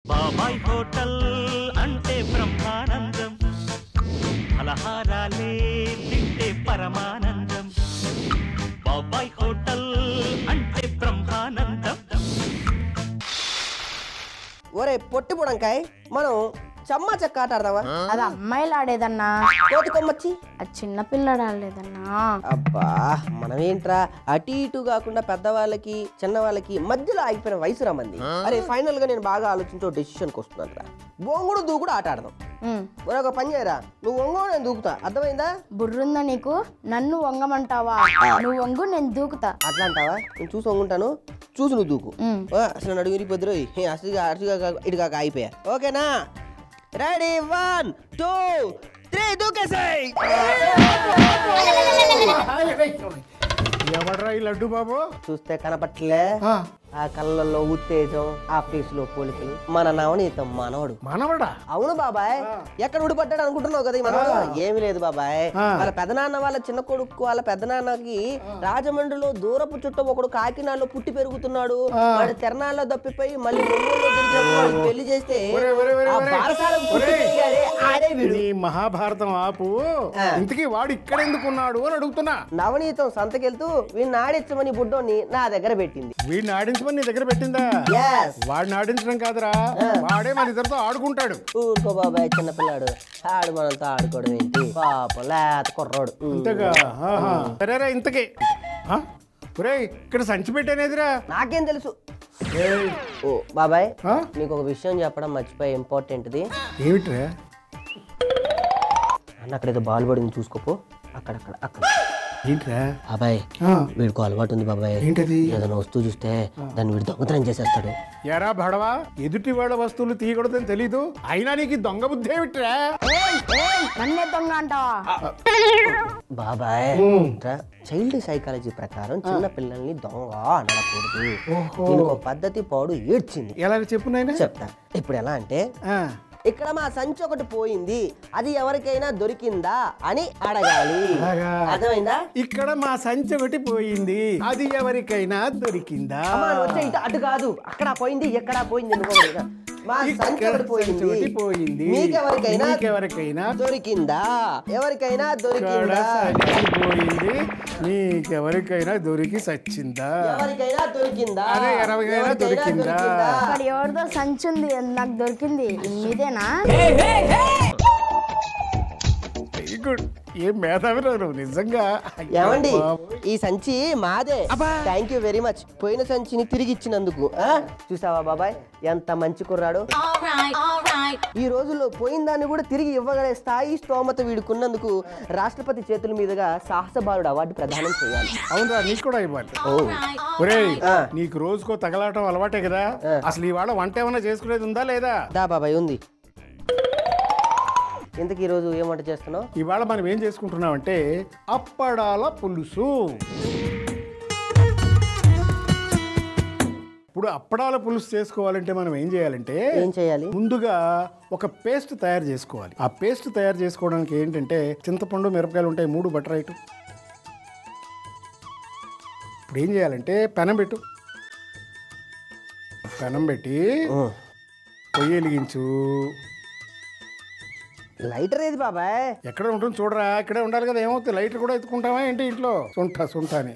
బాబాయ్ హోటల్ అంటే బ్రహ్మానందం ఫలహారాలే తింటే పరమానందం బాబాయ్ హోటల్ అంటే బ్రహ్మానందం ఒరే పొట్టి బుడంకాయ్ మనం చమ్మా చెక్క ఆట ఆడదామా అది అమ్మాయిలు ఆడేదన్నా కోతి కొమ్మచ్చి అది చిన్న పిల్లడు ఆడలేదన్నా అబ్బా మనం ఏంట్రా అటు ఇటు కాకుండా పెద్దవాళ్ళకి చిన్నవాళ్ళకి మధ్యలో ఆగిపోయిన వయసు రమ్మంది అరే ఫైనల్ గా నేను బాగా ఆలోచించి డెసిషన్కి వస్తున్నాను రా బొంగుడు దూకుడు ఆట ఆడదాం ఉమ్. ఒరే ఒక పని చేయరా నువ్వు వంగు నేను దూకుతా అర్థమైందా బుర్రుందా నీకు నన్ను వంగమంటావా నువ్వు వంగు నేను దూకుతా అట్లా అంటావా నేను చూసి వంగుంటాను చూసి నువ్వు దూకు ఉమ్. ఆ, అసలు నడుగు విరిగిపోద్దురు అసలు అటుగా ఇటు కాక అయిపోయా ఓకేనా రెడీ వన్ టూ త్రీ దూకేసాయి ఎవడ్రా ఈ లడ్డు బాబు చూస్తే కనపట్లే ఆ, ఆ కళ్ళల్లో ఉత్తేజం ఆ ఫేస్ లో పోలికలు మన నవనీత మనవడు మనవడా అవును బాబాయ్ ఎక్కడ ఊడిపడ్డాడు అనుకుంటున్నావు కదా ఈ మనవడు ఏమీ లేదు బాబాయ్ ఆ. వాళ్ళ పెదనాన్న వాళ్ళ చిన్న కొడుకు వాళ్ళ పెదనాన్నకి రాజమండ్రిలో దూరపు చుట్టం ఒకడు కాకినాడలో పుట్టి పెరుగుతున్నాడు వాడు తిరణాల్లో తప్పిపోయి మళ్ళీ ఒంగోలులో దొరికినప్పుడు వాడికి పెళ్లి చేస్తే ఒరే, ఒరే, ఒరే, ఆ ఒరే. బారసాలకు పుట్టి ఒరే. పెరిగాడే, ఆడే వీడు నీ మహాభారతం ఆపు ఇంతకీ వాడు ఇక్కడ ఎందుకున్నాడు అని అడుగుతున్నా నవనీతం సంతకెళ్తూ వీడిని ఆడించమని బుడ్డోని నా దగ్గర పెట్టింది వీడిని ఆడించమని నీ దగ్గర పెట్టిందా Yes. వాడిని ఆడించడం కాదురా వాడే మన ఇద్దరితో ఆడుకుంటాడు ఊరుకో బాబాయ్ చిన్నపిల్లాడు ఆడు మనతో ఆడుకోవడం ఏంటి పాపం లేత కుర్రోడు అంతేగా ఆహా. సరేరా ఇంతకీ ఆ? ఒరేయ్ ఇక్కడ సంచి పెట్టానేదిరా నాకేం తెలుసు ఏయ్, ఓ బాబాయ్ ఆ? నీకు ఒక విషయం చెప్పడం మర్చిపోయి ఇంపార్టెంట్ది ఏమిట్రా అన్న అక్కడ ఏదో బాల్ పడింది చూసుకోపో అక్కడక్కడ అక్కడ ఏంట్రా బాబాయ్ ఆ, వీడికి అలవాటు ఉంది బాబాయ్ ఏంటది ఏదైనా వస్తువు చూస్తే దాన్ని వీడు దొంగతనం చేసేస్తాడు ఎరా భడవా ఎదుటి వాళ్ళ వస్తువులు తీయకూడదని తెలీదు అయినా నీకు ఈ దొంగ బుద్ధి ఏమిట్రా నన్నే దొంగ అంటావా బాబాయ్ చైల్డ్ సైకాలజీ ప్రకారం చిన్న పిల్లల్ని దొంగ అనకూడదు దీనికి ఒక పద్ధతి పాడు ఏడ్చింది ఎలాగ చెప్పు నాయనా చెప్తా ఇప్పుడు ఎలా అంటే ఆ, ఇక్కడ మా సంచి ఒకటి పోయింది అది ఎవరికైనా దొరికిందా అని అడగాలి అలాగా. అర్థమైందా ఇక్కడ మా సంచి ఒకటి పోయింది అది ఎవరికైనా దొరికిందా అమ్మా, నువ్వు వచ్చే ఇటు అటు కాదు అక్కడ పోయింది ఎక్కడ పోయింది నువ్వు కూడా ఇక. మా సంచి ఇక్కడ ఒకటి సంచి ఒకటి పోయింది మీకెవరికైనా మీకెవరికైనా దొరికిందా ఎవరికైనా ఇక్కడ దొరికిందా సంచి పోయింది నీకెవరికైనా దొరికి సచ్చిందా ఎవరికైనా దొరికిందా అరే, ఎవరికైనా దొరికిందా? అక్కడ ఎవరిదో సంచి ఉంది అది నాకు దొరికింది మీదేనా వెరీ గుడ్ ఏం మేధావిరా నువ్వు నిజంగా ఏమండి బాబోయ్. ఈ సంచి మాదే థ్యాంక్ యూ వెరీ మచ్ పోయిన సంచిని తిరిగి ఇచ్చినందుకు ఆ? చూసావా బాబాయ్ ఎంత మంచి కుర్రాడు ఈ రోజుల్లో పోయిన దాన్ని కూడా తిరిగి ఇవ్వగలే స్థాయి స్తోమత వీడుకున్నందుకు రాష్ట్రపతి చేతుల మీదుగా సాహస బాలుడు అవార్డు ప్రదానం చేయాలి అవునరా నీకు కూడా ఇవ్వాలి ఓ ఒరేయ్ ఆ. నీకు రోజుకో తగలాటం అలవాటే కదా అసలు ఇవాళ వంట ఏమైనా చేసుకునేది ఉందా లేదా దా బాబాయ్ ఉంది ఇంతకీ ఈరోజు ఏం వంట చేస్తున్నావు ఇవాళ మనం ఏం చేసుకుంటున్నామంటే అప్పడాల పులుసు ఇప్పుడు అప్పడాల పులుసు చేసుకోవాలంటే మనం ఏం చేయాలంటే ఏం చేయాలి ముందుగా ఒక పేస్ట్ తయారు చేసుకోవాలి ఆ పేస్ట్ తయారు చేసుకోవడానికి ఏంటంటే చింతపండు మిరపకాయలు ఉంటాయి మూడు బటర్ రైటు ఇప్పుడు ఏం చేయాలంటే పెనం పెట్టు పెనం పెట్టి ఓ, పొయ్యి వెలిగించు లైటర్ ఏది బాబాయ్ ఎక్కడ ఉంటుంది చూడరా ఇక్కడే ఉండాలి కదా ఏమవుతుంది లైటర్ కూడా ఎత్తుకుంటావా ఏంటి ఇంట్లో సుంఠ సుంఠ అని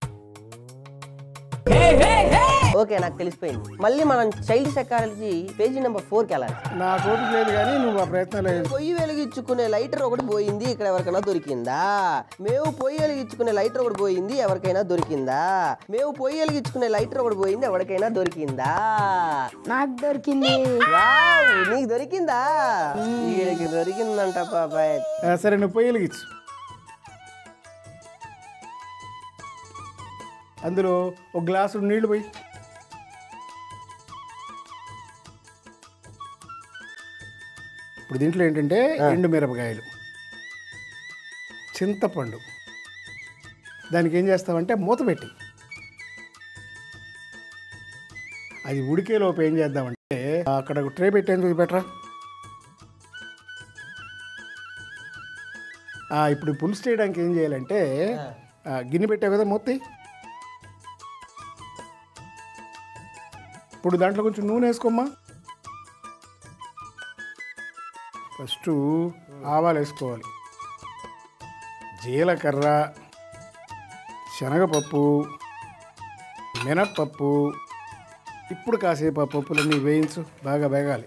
ఓకే నాకు తెలిసిపోయింది మళ్ళీ మనం చైల్డ్ సైకాలజీ పేజీ నెంబర్ ఫోర్కి వెళ్ళాలి నా కోపిక లేదు కానీ నువ్వు ఆ ప్రయత్నం లేదు పొయ్యి వెలిగించుకునే లైటర్ ఒకటి పోయింది ఇక్కడ ఎవరికైనా దొరికిందా మేము పొయ్యి వెలిగించుకునే లైటర్ ఒకటి పోయింది ఎవరికైనా దొరికిందా మేము పొయ్యి వెలిగించుకునే లైటర్ ఒకటి పోయింది ఎవరికైనా దొరికిందా నాకు దొరికింది వావ్, నీకు దొరికిందా వీడికి దొరికిందంట పాపాయ్ ఆ, సరే నువ్వు పొయ్యి వెలిగించు అందులో ఒక గ్లాసు నీళ్లు పోయి ఇప్పుడు దీంట్లో ఏంటంటే ఎండు మిరపకాయలు చింతపండు దానికి ఏం చేస్తామంటే మూత పెట్టి అది ఉడికేలోపు ఏం చేద్దామంటే అక్కడ ఒక ట్రే పెట్టేందుకు పెట్టరా ఆ, ఇప్పుడు పులుసు చేయడానికి ఏం చేయాలంటే ఆ, గిన్నె పెట్టావు కదా మూతి ఇప్పుడు దాంట్లో కొంచెం నూనె వేసుకోమ్మా ఫస్ట్ ఆవాలు వేసుకోవాలి జీలకర్ర శనగపప్పు మినప్పప్పు ఇప్పుడు కాసేపు ఆ పప్పులన్నీ వేయించు బాగా వేగాలి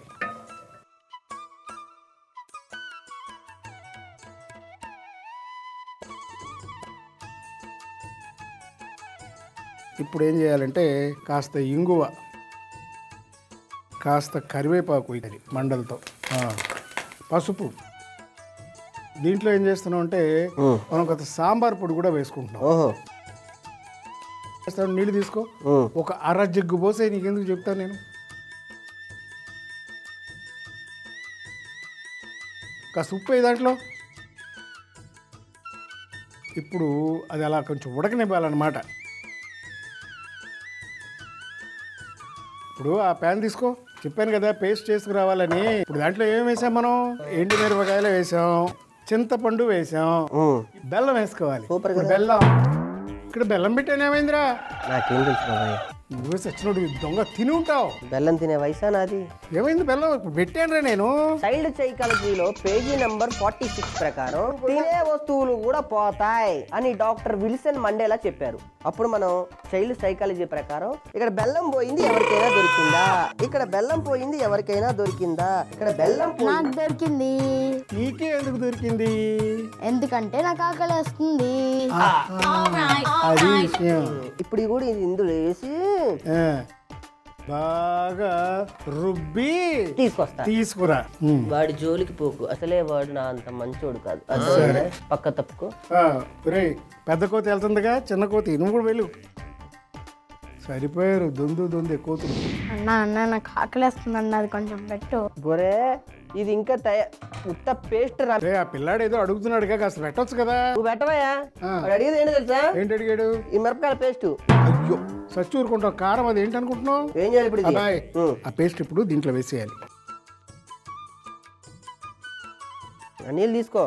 ఇప్పుడు ఏం చేయాలంటే కాస్త ఇంగువ కాస్త కరివేపాకు ఇది మండలతో ఆ, పసుపు దీంట్లో ఏం చేస్తున్నాం అంటే మనం కొంత సాంబార్ పొడి కూడా వేసుకుంటున్నాం ఓహో చేస్తాను నీళ్ళు తీసుకో ఉమ్. ఒక అర జగ్గు పోసే నీకెందుకు చెప్తాను నేను కాస్త ఉప్పు వేయి దాంట్లో ఇప్పుడు అది అలా కొంచెం ఉడకనివ్వాలన్నమాట ఇప్పుడు ఆ ప్యాన్ తీసుకో చెప్పాను కదా పేస్ట్ చేసుకురావాలని ఇప్పుడు దాంట్లో ఏం వేసాం మనం ఎండు మిరపకాయలు వేసాం చింతపండు వేసాం ఉమ్. బెల్లం వేసుకోవాలి సూపర్ ఇప్పుడు బెల్లం ఇక్కడ బెల్లం పెట్టాను ఏమైందిరా నాకేం తెలుసు బాబాయ్ నువ్వే సచ్చినోడు దొంగ తిని ఉంటావు బెల్లం తినే వయసా నాది ఏమైంది బెల్లం పెట్టానురా నేను చైల్డ్ సైకాలజీలో పేజీ నంబర్ ఫార్టీ సిక్స్ ప్రకారం తినే వస్తువులు కూడా పోతాయి అని డాక్టర్ విల్సన్ మండేలా చెప్పారు అప్పుడు మనం చైల్డ్ సైకాలజీ ప్రకారం ఇక్కడ బెల్లం పోయింది ఎవరికైనా దొరికిందా ఇక్కడ బెల్లం పోయింది ఎవరికైనా దొరికిందా ఇక్కడ బెల్లం పోయింది నాకు దొరికింది నీకే ఎందుకు దొరికింది ఎందుకంటే నాకు ఆకలి వేస్తుంది అది విషయం ఇప్పుడు ఇది కూడా ఇది ఇందులో వేసి ఆ, బాగా రుబ్బి తీసుకొస్తా తీసుకురా ఉమ్. వాడి జోలికి పోకు అసలే వాడు నా అంత మంచోడు కాదు అదే పక్క తప్పుకో ఆ, ఒరేయ్ పెద్ద కోతి వెళ్తుందిగా చిన్న కోతి నువ్వు కూడా వెళ్ళు సరిపోయారు దొందు దొందు కోతులు అన్న అన్న నాకు ఆకలి వేస్తుంది అన్న అది కొంచెం పెట్టు బొరే ఇది ఇంకా తయ ఉత్త పేస్ట్ రా రే ఆ పిల్లాడు ఏదో అడుగుతున్నాడుగా కాస్త పెట్టొచ్చు కదా నువ్వు పెట్టవయ్యా వాడు అడిగేది ఏంటి తెలుసా ఏంటి అడిగాడు ఈ మిరపకాయల పేస్ట్ అయ్యో సచ్చి ఊరుకుంటావు కారం అది ఏంటి అనుకుంటున్నావు ఏం చేయాలి ఇప్పుడు ఇది అబ్బాయి ఉం. ఆ పేస్ట్ ఇప్పుడు దీంట్లో వేసేయాలి ఆ నీళ్ళు తీసుకో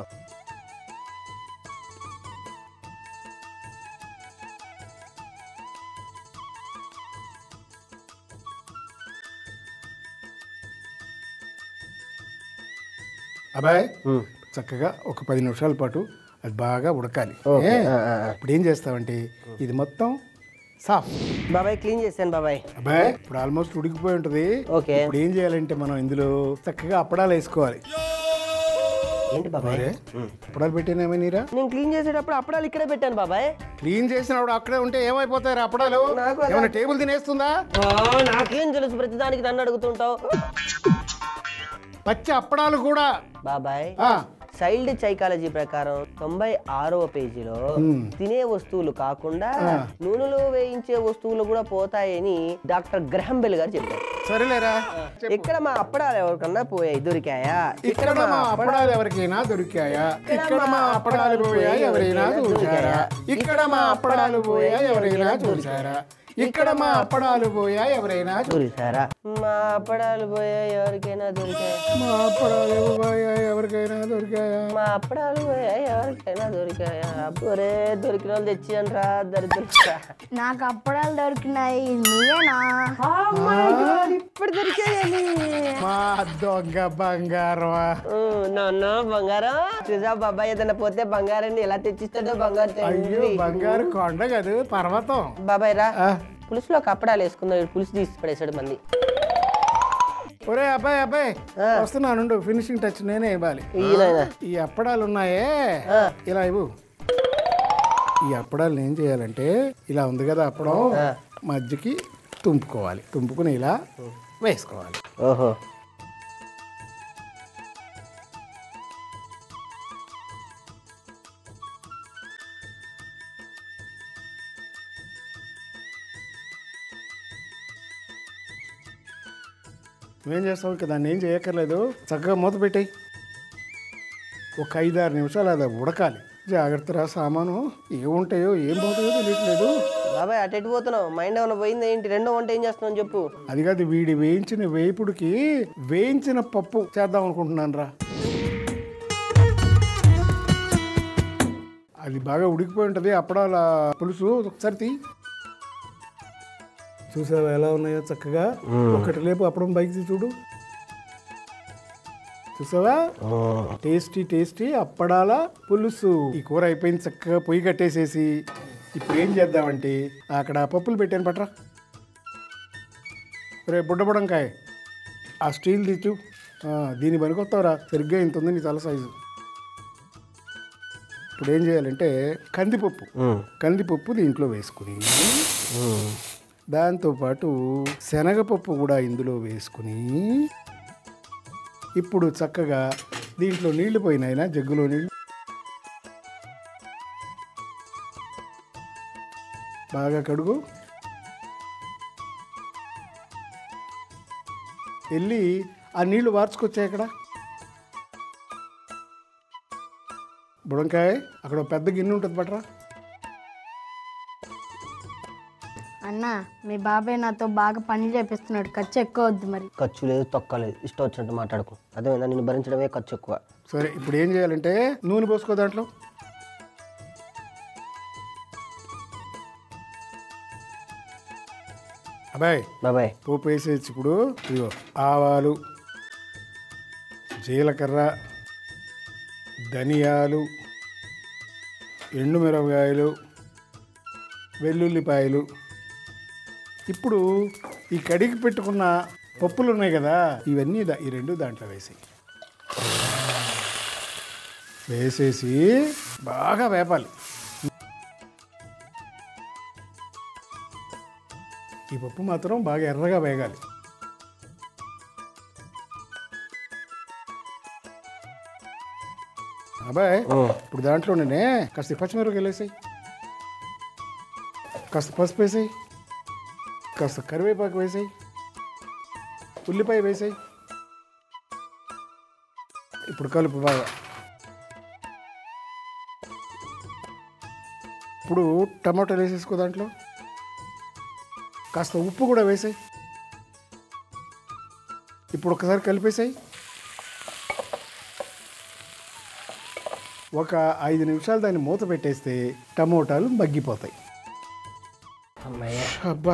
అబ్బాయి చక్కగా ఒక పది నిమిషాల పాటు అది బాగా ఉడకాలి ఏ? ఆ, ఆ, ఆ. ఇప్పుడు ఏం చేస్తావంటే ఇది మొత్తం సాఫ్ బాబాయ్ క్లీన్ చేశాను బాబాయ్ అబ్బాయి ఇప్పుడు ఆల్మోస్ట్ ఉడికిపోయి ఉంటుంది ఓకే ఇప్పుడు ఏం చేయాలంటే మనం ఇందులో చక్కగా అప్పడాలు వేసుకోవాలి ఏంటి బాబాయ్ అరే అప్పడాలు పెట్టినేమే నీరా నేను క్లీన్ చేసేటప్పుడు అప్పడాలు ఇక్కడే పెట్టాను బాబాయ్ క్లీన్ చేసినప్పుడు అక్కడే ఉంటే ఏమైపోతాయి అప్పడాలు నాకు అదే- ఏమైనా టేబుల్ తినేస్తుందా ఆ, నాకేం తెలుసు ప్రతిదానికి నన్ను అడుగుతుంటావు పచ్చి అప్పడాలు కూడా బాబాయ్ ఆ, చైల్డ్ సైకాలజీ ప్రకారం తొంభై ఆరో పేజీలో తినే వస్తువులు కాకుండా నూనెలో వేయించే వస్తువులు కూడా పోతాయని డాక్టర్ గ్రహం బెల్ గారు చెప్పారు సరేలేరా ఇక్కడ మా అప్పడాలు ఎవరికన్నా పోయాయి దొరికాయా ఇక్కడ మా అప్పడాలు ఎవరికైనా దొరికాయా ఇక్కడ మా అప్పడాలు పోయా ఎవరైనా చూసారా ఇక్కడ మా అప్పడాలు పోయా ఎవరైనా చూసారా ఇక్కడ మా అప్పడాలు పోయా ఎవరైనా చూ- చూసారా మా అప్పడాలు పోయా ఎవరికైనా దొరికాయా మా అప్పడాలు పోయా ఎవరికైనా దొరికాయా మా అప్పడాలు పోయా ఎవరికైనా దొరికాయా అప్పుడే దొరికిన వాళ్ళు తెచ్చియండ్రా దరిద్ర నాకు అప్పడాలు దొరికినాయి నువ్వేనా ఇప్పుడు దొరికాయని మా దొంగ బంగారమా నాన్న బంగారం చూసా బాబాయ్ ఏదైనా పోతే బంగారాన్ని ఎలా తెచ్చిస్తాడో బంగారు అయ్యో తండ్రి. బంగారు కొండ కాదు పర్వతం బాబాయ్ రా ఆ, పులుసులో కప్పడాలు వేసుకుందాం ఈడు పులుసు తీసి పడేసాడు మళ్ళీ ఒరే అబ్బాయి అబ్బాయి వస్తున్నాను ఫినిషింగ్ టచ్ నేనే ఇవ్వాలి ఈయన ఈ అప్పడాలు ఉన్నాయే ఇలా ఇవ్వు ఈ అప్పడాలు ఏం చేయాలంటే ఇలా ఉంది కదా అప్పడం మధ్యకి తుంపుకోవాలి తుంపుకుని ఇలా వేసుకోవాలి ఓహో నువ్వేం చేస్తావు ఇక దాన్ని ఏం చేయక్కర్లేదు చక్కగా మూత పెట్టాయి ఒక ఐదారు నిమిషాలు అది ఉడకాలి జాగ్రత్త రా సామాను ఏముంటాయో ఏం పోతాయో తెలియట్లేదు బాబాయ్ అటు ఎటు పోతున్నావు మైండ్ ఏమైనా పోయింది ఏంటి రెండో వంట ఏం చేస్తున్నావు చెప్పు అది కాదు వీడి వేయించిన వేపుడికి వేయించిన పప్పు చేద్దాం అనుకుంటున్నాను రా అది బాగా ఉడికిపోయి ఉంటుంది అప్పడాల పులుసు ఒకసారి తీ చూసావా ఎలా ఉన్నాయో చక్కగా ఒకటి లేపు అప్పడం బైక్ చూడు చూసావా టేస్టీ టేస్టీ అప్పడాల పులుసు ఈ కూర అయిపోయింది చక్కగా పొయ్యి కట్టేసేసి ఇప్పుడు ఏం చేద్దామంటే అక్కడ పప్పులు పెట్టాను పట్రా రే బుడ్డబుడంకాయ ఆ స్టీల్ తీచు ఆ, దీని పనికొస్తావురా సరిగ్గా ఇంత ఉంది నీ తల సైజు ఇప్పుడు ఏం చేయాలంటే కందిపప్పు కందిపప్పు దీంట్లో వేసుకుని దాంతోపాటు శనగపప్పు కూడా ఇందులో వేసుకుని ఇప్పుడు చక్కగా దీంట్లో నీళ్లు పోయినాయినా జగ్గులో నీళ్ళు బాగా కడుగు వెళ్ళి ఆ నీళ్లు వార్చుకొచ్చాయి అక్కడ బుడంకాయ అక్కడ ఒక పెద్ద గిన్నె ఉంటుంది పట్రా అన్న మీ బాబాయ్ నాతో బాగా పని చేపిస్తున్నాడు ఖర్చు ఎక్కువ వద్దు మరి ఖర్చు లేదు తొక్క లేదు ఇష్టం వచ్చినట్టు మాట్లాడుకో అదేమైనా నిన్ను భరించడమే ఖర్చు ఎక్కువ సరే ఇప్పుడు ఏం చేయాలంటే నూనె పోసుకో దాంట్లో అబ్బాయి బాబాయ్ పోపు వేసేసి ఇప్పుడు ఇదిగో ఆవాలు జీలకర్ర ధనియాలు ఎండుమిరపకాయలు వెల్లుల్లిపాయలు ఇప్పుడు ఈ కడిగి పెట్టుకున్న పప్పులు ఉన్నాయి కదా ఇవన్నీ దా- ఈ రెండు దాంట్లో వేసి వేసేసి బాగా వేపాలి ఈ పప్పు మాత్రం బాగా ఎర్రగా వేగాలి అబ్బాయి ఇప్పుడు దాంట్లోనే కాస్త పచ్చిమిరపకాయలు వేసాయి కాస్త పసుపు వేసాయి కాస్త కరివేపాకు వేసాయి ఉల్లిపాయ వేసాయి ఇప్పుడు కలుపు బాగా ఇప్పుడు టమాటాలు వేసేసుకో దాంట్లో కాస్త ఉప్పు కూడా వేసాయి ఇప్పుడు ఒకసారి కలిపేసాయి ఒక ఐదు నిమిషాలు దాన్ని మూత పెట్టేస్తే టమోటాలు మగ్గిపోతాయి అమ్మయ్య అబ్బా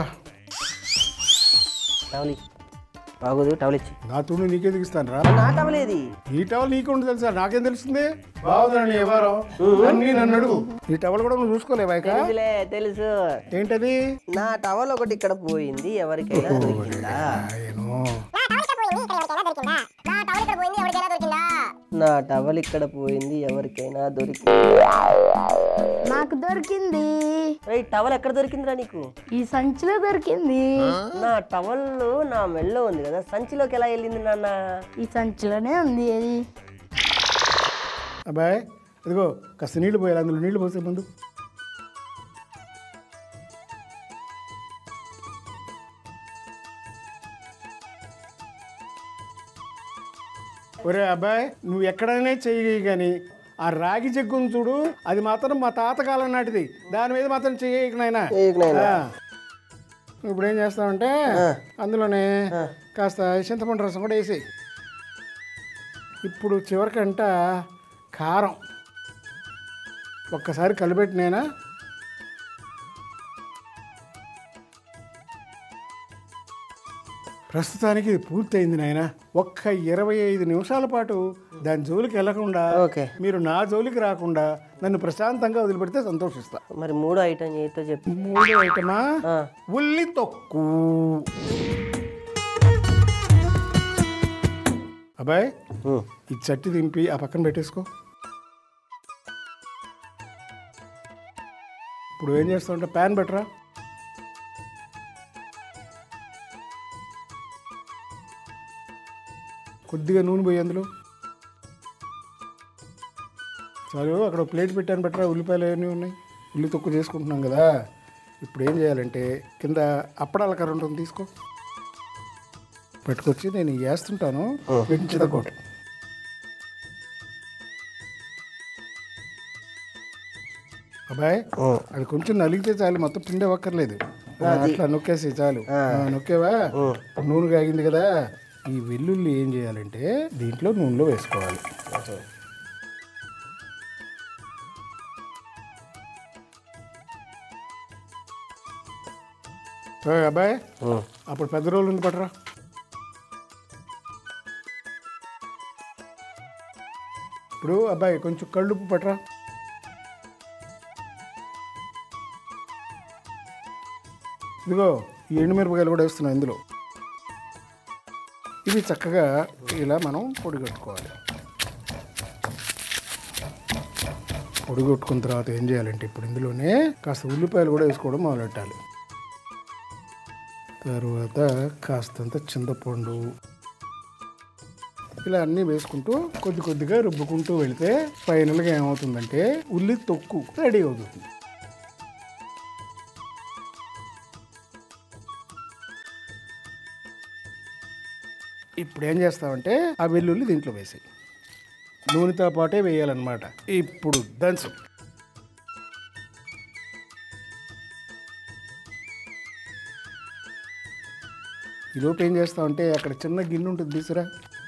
టవల్ ఇచ్చి. బాగోదు టవల్ ఇచ్చి నా తుణి నీకెందుకు ఇస్తాను రా నా టవల్ ఏది నీ టవల్ నీకుండా తెలుసా నాకేం తెలుస్తుంది బాగుందండి ఎవరో అన్నీ నన్ను అడుగు నీ టవల్ కూడా నువ్వు చూసుకోలేవా ఇక తెలుసులే తెలుసు ఏంటది నా టవల్ ఒకటి ఇక్కడ పోయింది ఎవరికైనా దొరికిందా ఏమో నా టవల్ ఇక్కడ పోయింది ఎవరికైనా దొరికిందా నాకు దొరికింది రేయ్, టవల్ ఎక్కడ దొరికిందిరా నీకు ఈ సంచిలో దొరికింది నా టవల్ నా మెల్లో ఉంది కదా సంచిలోకి ఎలా వెళ్ళింది నాన్న ఈ సంచిలోనే ఉంది అది అబ్బాయి ఇదిగో కాస్త నీళ్లు పోయాలి అందులో నీళ్లు పోసే ముందు ఒరే అబ్బాయి నువ్వు ఎక్కడైనా చెయ్యి కానీ ఆ రాగి జగ్గును చూడు అది మాత్రం మా తాతకాలం నాటిది దాని మీద మాత్రం చెయ్యకు నాయనా చేయకు నాయనా. ఆ. ఇప్పుడు ఏం చేస్తామంటే అందులోనే కాస్త చింతపండు రసం కూడా వేసేయి ఇప్పుడు చివరికంట కారం ఒక్కసారి కలిపెట్టినేనా ప్రస్తుతానికి ఇది పూర్తయింది నాయన ఒక్క ఇరవై ఐదు నిమిషాల పాటు దాని జోలికి వెళ్లకుండా ఓకే మీరు నా జోలికి రాకుండా నన్ను ప్రశాంతంగా వదిలిపెడితే సంతోషిస్తా మరి మూడో ఐటమ్ ఏతో చెప్పు మూడో ఐటమా ఆ. ఉల్లి తొక్కు అబ్బాయి ఉమ్. ఈ చట్టి దింపి ఆ పక్కన పెట్టేసుకో ఇప్పుడు ఏం చేస్తావంటే ప్యాన్ పెట్టరా కొద్దిగా నూనె పోయి అందులో చాలు అక్కడ ఒక ప్లేట్ పెట్టాను పెట్టరా ఉల్లిపాయలు అవన్నీ ఉన్నాయి ఉల్లి తొక్కు చేసుకుంటున్నాం కదా ఇప్పుడు ఏం చేయాలంటే కింద అప్పడాల కర్ర ఉంటుంది తీసుకో పెట్టుకొచ్చి నేను వేస్తుంటాను వీటిని చితకొట్టు అబ్బాయి ఉమ్. అది కొంచెం నలిగితే చాలు మొత్తం పిండి అవ్వక్కర్లేదు ఆ, అట్లా నొక్కేసి చాలు ఆ, నొక్కేవా నూనె కాగింది కదా ఈ వెల్లుల్లి ఏం చేయాలంటే దీంట్లో నూనెలో వేసుకోవాలి ఓయ్ అబ్బాయి అప్పుడు పెద్ద రోజులు ఉంది పట్టరా ఇప్పుడు అబ్బాయి కొంచెం కళ్ళుప్పు పట్టరా ఇదిగో ఈ ఎండుమిరపకాయలు కూడా వేస్తున్నాం ఇందులో ఇవి చక్కగా ఇలా మనం పొడి కట్టుకోవాలి పొడి కొట్టుకున్న తర్వాత ఏం చేయాలంటే ఇప్పుడు ఇందులోనే కాస్త ఉల్లిపాయలు కూడా వేసుకోవడం మొదలెట్టాలి తర్వాత కాస్తంత చింతపండు ఇలా అన్నీ వేసుకుంటూ కొద్ది కొద్దిగా రుబ్బుకుంటూ వెళితే ఫైనల్గా ఏమవుతుందంటే ఉల్లి తొక్కు రెడీ అవుతుంది ఇప్పుడు ఏం చేస్తామంటే ఆ వెల్లుల్లి దీంట్లో వేసి నూనెతో పాటే వేయాలన్నమాట ఇప్పుడు దంచు ఈలోపు ఏం చేస్తామంటే అక్కడ చిన్న గిన్నె ఉంటుంది తీసురా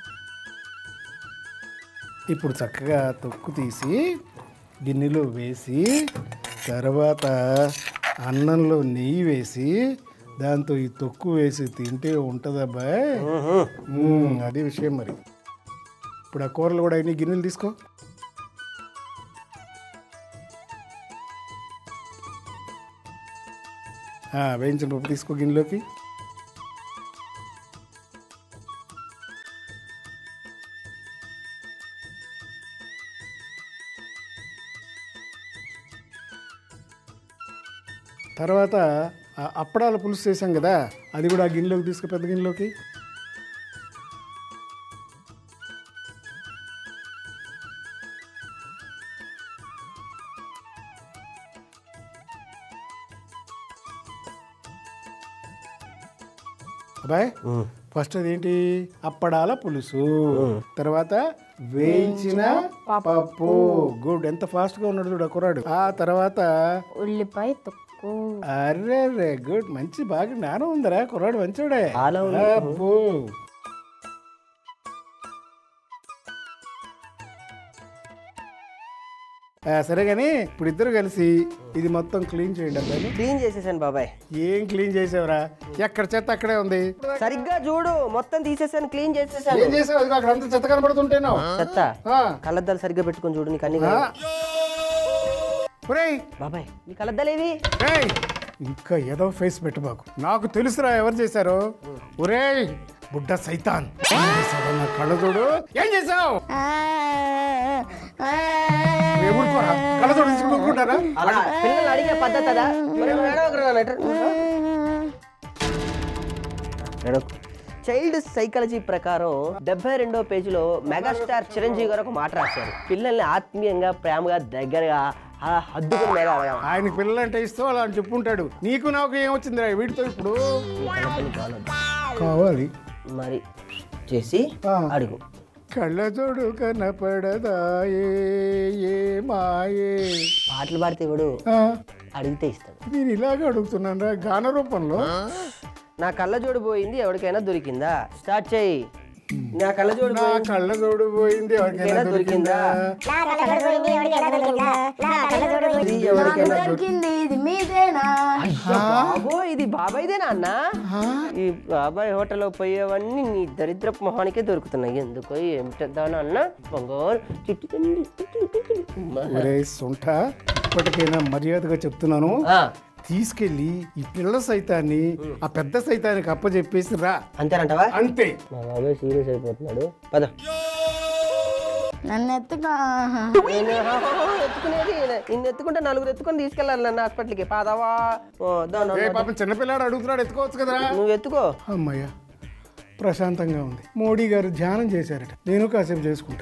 ఇప్పుడు చక్కగా తొక్కు తీసి గిన్నెలో వేసి తర్వాత అన్నంలో నెయ్యి వేసి దాంతో ఈ తొక్కు వేసి తింటే ఉంటుందబ్బాయ్ మ్మ్, అది విషయం మరి ఇప్పుడు ఆ కూరలు కూడా అన్ని గిన్నెలు తీసుకో ఆ, వేయించిన పప్పు తీసుకో గిన్నెలోకి తర్వాత ఆ అప్పడాల పులుసు చేసాం కదా అది కూడా ఆ గిన్నెలోకి తీసుకో పెద్ద గిన్నెలోకి అబ్బాయ్ ఫస్ట్ అదేంటి అప్పడాల పులుసు తర్వాత వేయించిన పప్పు గుడ్ ఎంత ఫాస్ట్ గా ఉన్నాడు చూడు ఆ కుర్రాడు ఆ తర్వాత ఉల్లిపాయ తొక్కు అరే రే గుడ్ మంచి బాగా జ్ఞానం ఉందరా కుర్రాడు మంచోడే చాలా ఉంది. అబ్బో. ఆ, సరే కానీ ఇప్పుడు ఇద్దరు కలిసి ఇది మొత్తం క్లీన్ చేయండి అబ్బాయి క్లీన్ చేసేసాను బాబాయ్ ఏం క్లీన్ చేసావురా ఎక్కడ చెత్త అక్కడే ఉంది సరిగ్గా చూడు మొత్తం తీసేసాను క్లీన్ చేసేసాను ఏం చేసావు అదిగో అక్కడ అంతా చెత్త కనబడుతుంటేనో చెత్త ఆ. కళ్ళద్దాలు సరిగ్గా పెట్టుకొని చూడు నీకు అన్ని ఆ. కావాలి. ఒరేయ్ బాబాయ్ నీ కళ్ళద్దాలేవి ఏయ్ ఇంకా ఏదో ఫేస్ పెట్టు మాకు నాకు తెలుసురా ఎవరు చేశారు ఒరేయ్ బుడ్డ సైతాన్ ఏం చేశావు నా కళ్ళ చూడు ఏం చేసావు ఊరుకోరా కళ్ళ చూడు తీసుకుంటారా అలా పిల్లలు అడిగే పద్ధతి అదా మరి నువ్వు ఏడవకురా నాన్న, ఎట్రా? ఏడవకు. చైల్డ్ సైకాలజీ ప్రకారం డెబ్బై రెండో పేజీలో మెగాస్టార్ చిరంజీవి గారు ఒక మాట రాశారు పిల్లల్ని ఆత్మీయంగా ప్రేమగా దగ్గరగా ఆ హద్దుకుని మీద అడగాలి. ఆయనకి పిల్లలంటే ఇష్టం అలా అని చెప్పుంటాడు నీకు నాకు ఏమొచ్చిందిరా వీటితో ఇప్పుడు నీ కళ్ళద్దాలు కావాలి. కావాలి మరి చేసి ఆ. అడుగు కళ్ళ చూడు కనపడదాయే ఏ మాయే పాటలు పాడితే ఇవ్వడు ఆ, అడిగితే ఇస్తాడు నేను ఇలాగ అడుగుతున్నాను గాన రూపంలో నా కళ్ళ జోడు పోయింది ఎవరికైనా దొరికిందా స్టార్ట్ చేయి నా కళ్ళ జోడు నా కళ్ళ చూడు పోయింది ఎవరికైనా ఎవరికైనా దొరికిందా ఇది ఎవరికైనా దొరికింది ఇది మీదేనా బాబో ఇది బాబాయ్దేనా అన్న ఈ బాబాయ్ హోటల్లో పోయేవన్నీ నీ దరిద్ర మొహానికే దొరుకుతున్నాయి ఎందుకో ఏమిటదానా అన్న బంగారు చిట్టు తిండి, చిట్టు తిండి. ఒరే సొంట ఇప్పటికైనా మర్యాదగా చెప్తున్నాను ఆ, తీసుకెళ్ళి ఈ పిల్ల సైతాన్ని ఆ పెద్ద సైతానికి అప్పచెప్పేసి రా అంతేనంటావా అంతే మా బాబాయ్ సీరియస్ అయిపోతున్నాడు పద నన్ను ఎత్తుగా నేను ఎత్తుకునేది నిన్ను ఎత్తుకుంటే నలుగురు ఎత్తుకొని తీసుకెళ్ళాలి నన్ను హాస్పిటల్కి పాదావా ఓ, దా, దా, ఏ దా. పాపం చిన్నపిల్లాడు అడుగుతున్నాడు ఎత్తుకోవచ్చు కదరా నువ్వు ఎత్తుకో అమ్మయ్య ప్రశాంతంగా ఉంది మోడీ గారు ధ్యానం చేశారట నేను కాసేపు చేసుకుంటా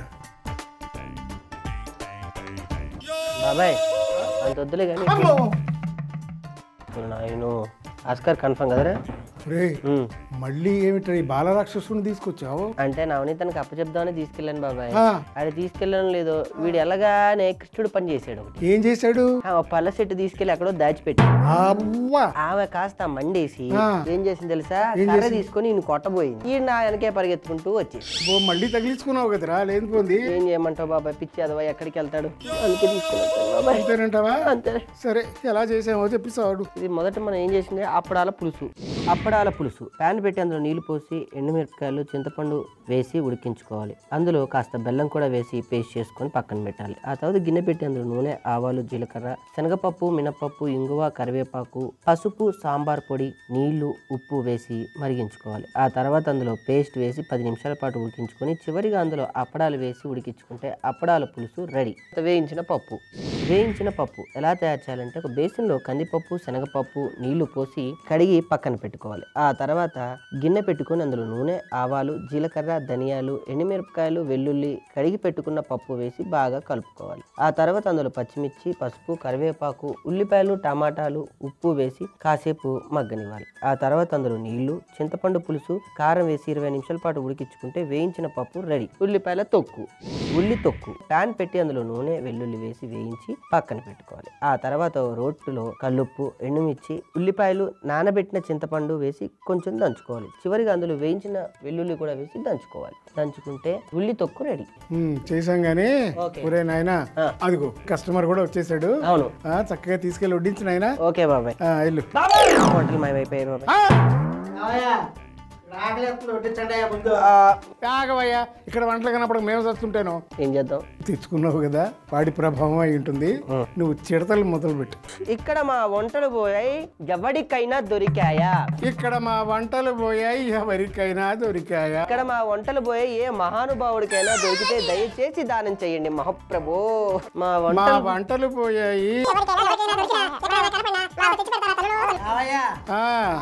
బాబాయ్ అంత వద్దులే కానీ ఇప్పుడు నాయను ఆస్కార్ కన్ఫర్మ్ కదరా రే ఉమ్. మళ్ళీ ఏమిట్రా ఈ బాలరాక్షసుని తీసుకొచ్చావు అంటే నవనీతనికి అప్పచెప్దామని తీసుకెళ్ళాను బాబాయ్ ఆ, అది తీసుకెళ్ళడం లేదు వీడు ఎలాగానే కృష్ణుడు పని చేసాడు ఒకటి ఏం చేశాడు ఆ, ఒక పళ్ళ సెట్ తీసుకెళ్ళి ఎక్కడో దాచిపెట్టి అవ్వా ఆమె కాస్త మండేసి ఆ. ఏం చేసింది తెలుసా కర్ర తీసుకొని ఈయన కొట్టబోయింది ఈ నా వెనకే పరిగెత్తుకుంటూ వచ్చేసి ఓ మళ్ళీ తగిలించుకున్నావు కదరా లేనిపోంది ఏం చేయమంటావు బాబాయ్ పిచ్చి అదవా ఎక్కడికి వెళ్తాడు అందుకే తీసుకుని వచ్చాను బాబాయ్ అంతేనంటావా అంతే సరే ఎలా చేసామో చెప్పి సాడు ఇది మొదట మనం ఏం చేసింది అప్పడాల పులుసు అప్పడాల అప్పడాల పులుసు ప్యాన్ పెట్టి అందులో నీళ్లు పోసి ఎండుమిరపకాయలు చింతపండు వేసి ఉడికించుకోవాలి అందులో కాస్త బెల్లం కూడా వేసి పేస్ట్ చేసుకొని పక్కన పెట్టాలి ఆ తర్వాత గిన్నె పెట్టి అందులో నూనె ఆవాలు జీలకర్ర శనగపప్పు మినపప్పు ఇంగువ కరివేపాకు పసుపు సాంబార్ పొడి నీళ్లు ఉప్పు వేసి మరిగించుకోవాలి ఆ తర్వాత అందులో పేస్ట్ వేసి పది నిమిషాల పాటు ఉడికించుకొని చివరిగా అందులో అప్పడాలు వేసి ఉడికించుకుంటే అప్పడాల పులుసు రెడీ వేయించిన పప్పు వేయించిన పప్పు ఎలా తయారు చేయాలంటే ఒక బేసిన్లో కందిపప్పు శనగపప్పు నీళ్లు పోసి కడిగి పక్కన పెట్టుకోవాలి ఆ తర్వాత గిన్నె పెట్టుకొని అందులో నూనె ఆవాలు జీలకర్ర ధనియాలు ఎండుమిరపకాయలు వెల్లుల్లి కడిగి పెట్టుకున్న పప్పు వేసి బాగా కలుపుకోవాలి ఆ తర్వాత అందులో పచ్చిమిర్చి పసుపు కరివేపాకు ఉల్లిపాయలు టమాటాలు ఉప్పు వేసి కాసేపు మగ్గనివ్వాలి ఆ తర్వాత అందులో నీళ్లు చింతపండు పులుసు కారం వేసి ఇరవై నిమిషాల పాటు ఉడికించుకుంటే వేయించిన పప్పు రెడీ ఉల్లిపాయల తొక్కు ఉల్లి తొక్కు ప్యాన్ పెట్టి అందులో నూనె వెల్లుల్లి వేసి వేయించి పక్కన పెట్టుకోవాలి ఆ తర్వాత ఓ రోట్టులో కల్లుప్పు ఎండుమిర్చి ఉల్లిపాయలు నానబెట్టిన చింతపండు వేసి కొంచెం దంచుకోవాలి చివరిగా అందులో వేయించిన వెల్లుల్లి కూడా వేసి దంచుకోవాలి దంచుకుంటే ఉల్లి తొక్కు రెడీ ఉమ్, చేశాం గానీ ఓకే. ఒరే నాయన ఆ. అదిగో కస్టమర్ కూడా వచ్చేసాడు అవును ఆ, చక్కగా తీసుకెళ్ళి వడ్డించు నాయన ఓకే బాబాయ్ ఆ, వెళ్ళు హోటల్ మాయమైపోయారు బాబాయ్ ఆ! ఆ, ఆగవయ్యా ఇక్కడ వంటలు కనప్పుడు మేము చస్తుంటాను ఏం చేద్దాం తెచ్చుకున్నావు కదా వాడి ప్రభావం అయి ఉంటుంది నువ్వు చిడతలు మొదలు పెట్టు ఇక్కడ మా వంటలు పోయాయి ఎవరికైనా దొరికాయా ఇక్కడ మా వంటలు పోయాయి ఎవరికైనా దొరికాయా ఇక్కడ మా వంటలు పోయాయి ఏ మహానుభావుడికైనా దొరికితే దయచేసి దానం చేయండి మహాప్రభు మా మా వంటలు వంటలు పోయాయి ఆ.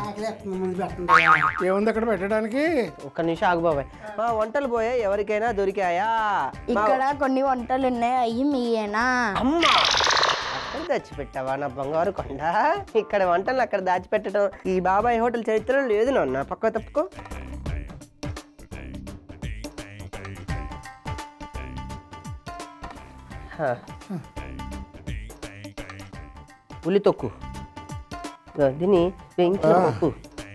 ఏముంది అక్కడ పెట్టడానికి ఒక్క నిమిషం ఆగు బాబాయ్ మా వంటలు పోయాయి ఎవరికైనా దొరికాయా మా- ఇక్కడ కొన్ని వంటలు ఉన్నాయి అవి మీయేనా అమ్మా అక్కడ దాచిపెట్టావా నా బంగారు కొండ ఇక్కడ వంటలు అక్కడ దాచిపెట్టడం ఈ బాబాయ్ హోటల్ చరిత్రలో లేదు నాన్న పక్క తప్పుకో హ. ఉల్లి తొక్కు ఇదిగో దీన్ని వేయించిన పప్పు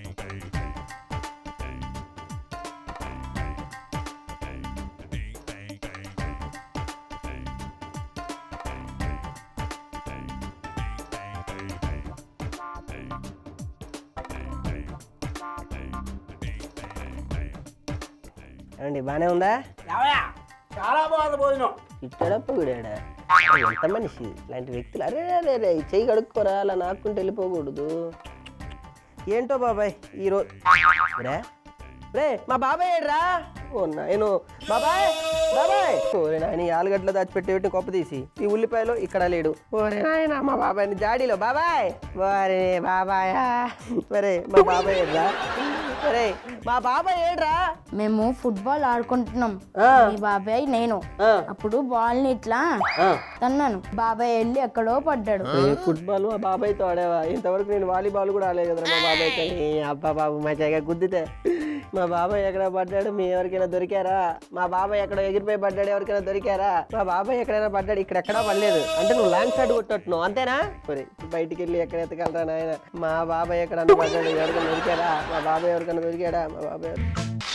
ఏమండి బానే ఉందా చాలా బాగుంది భోజనం ఇట్టాడా పొగిడాడా ఎంత మనిషి ఇలాంటి వ్యక్తులు అరే అరే అరే చెయ్యి కడుక్కోరా అలా నాకుంటే వెళ్ళిపోకూడదు ఏంటో బాబాయ్ ఈరోజు రే రే మా బాబాయ్ ఏడ్రా ఓ నాయను బాబాయ్ బాబాయ్ ఓరే నాయన ఈ ఆలుగడ్డలో దాచిపెట్టేటి కొప్ప తీసి ఈ ఉల్లిపాయలు ఇక్కడ లేడు ఓరే నాయన మా బాబాయ్ని జాడీలో బాబాయ్ ఓరే బాబాయా మరే మా బాబాయ్ ఏడ్రా మరే మా బాబాయ్ ఏడ్రా మేము ఫుట్బాల్ ఆడుకుంటున్నాం ఆ. మీ బాబాయ్ నేను ఆ. అప్పుడు బాల్ ని ఇట్లా ఆ. తన్నాను బాబాయ్ వెళ్ళి ఎక్కడో పడ్డాడు ఏ ఫుట్బాల్ మా బాబాయ్తో ఆడేవా ఇంతవరకు నేను వాలీబాల్ కూడా ఆడలేదు కదా మా బాబాయ్తో ఏ అబ్బా బాబు మా చెగ గుద్దితే మా బాబాయ్ ఎక్కడ పడ్డాడు మీ ఎవరికైనా దొరికారా మా బాబాయ్ ఎక్కడ ఎగిరిపోయి పడ్డాడు ఎవరికైనా దొరికారా మా బాబాయ్ ఎక్కడైనా పడ్డాడు ఇక్కడ ఎక్కడా పడలేదు అంటే నువ్వు లాంగ్ షాట్ కొట్టట్టున్నావు అంతేనా సరే బయటికి వెళ్ళి ఎక్కడ ఎత్తగలరా నాయన మా బాబాయ్ ఎక్కడన్నా పడ్డాడు ఎవరికైనా దొరికారా మా బాబాయ్ ఎవరికైనా దొరికాడా మా బాబాయ్ ఎవరు-